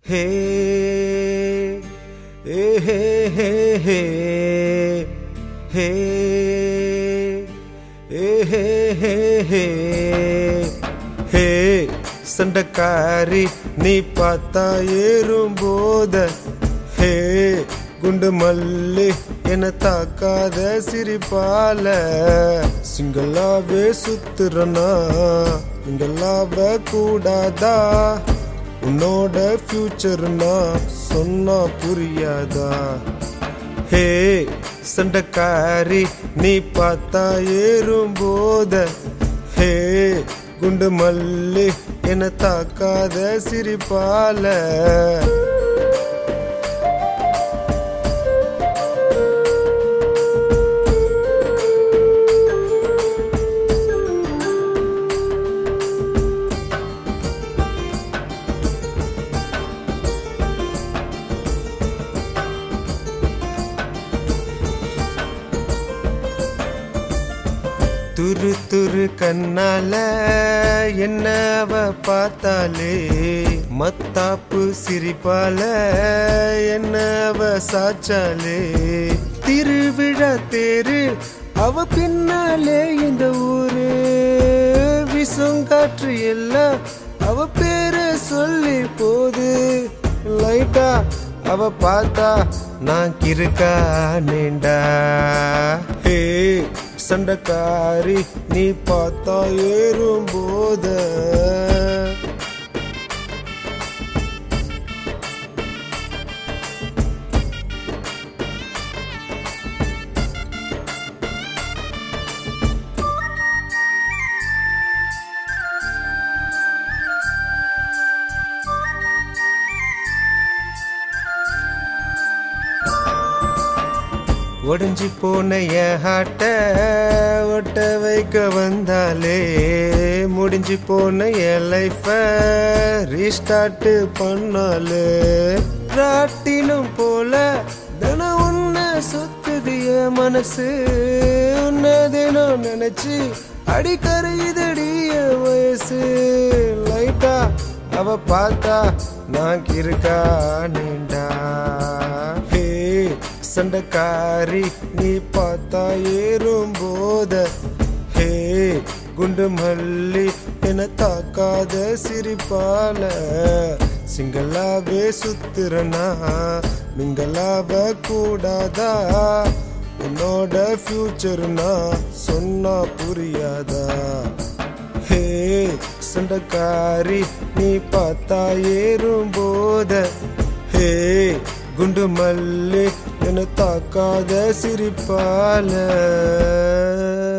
ஹே ஏ ஹே ஹே ஹே ஹே ஏ ஹே ஹே ஹே ஹே சண்டைக்காரி நீ பார்த்தா ஏறும் போத ஹே குண்டு மல்லி என தாக்காத சிரிப்பால சிங்களாவே சுத்துறனா இங்களாவ கூடாதா உன்னோட ஃபியூச்சர்னா சொன்னா புரியாதா ஹே சண்டைக்காரி நீ பார்த்தா ஏறும் போத ஹே குண்டு மல்லி என தாக்காத சிரிப்பால துரு துரு கண்ணால என்ன அவ பார்த்தாலே மத்தாப்பு சிரிப்பால என்ன அவ சாச்சாலே திருவிழா தேரு அவ பின்னாலே இந்த ஊரு விசுங்காற்று எல்லாம் அவ பேரு சொல்லி போது லைட்டா அவ பார்த்தா நான் கிருக்கா நேண்டா ஹே சண்டைக்காரி நீ பார்த்தா ஏறும் போத ஒடிஞ்சு போன என் ஹாட்ட ஒட்ட வைக்க வந்தாலே முடிஞ்சு போன என் லைஃப ரீஸ்டார்ட் பண்ணாலே ராட்டினும் போல தினம் உன்ன சுத்துது என் மனசு உன்ன தினம் நினைச்சு அடிக்கரையுதடி என் வயசு லைட்டா அவ பார்த்தா நான் இருக்கா நீண்டா ஹே சண்டைக்காரி நீ பார்த்தா ஏறும் போத ஹே குண்டு மல்லி என தாக்காத சிரிப்பால சிங்களாவே சுத்துறனா மிங்களாவ கூடாதா உன்னோட ஃபியூச்சர்னா சொன்னா புரியாதா ஹே சண்டைக்காரி நீ பார்த்தா ஏறும் போத ஹே குண்டு மல்லி என தாக்காத சிரிப்பால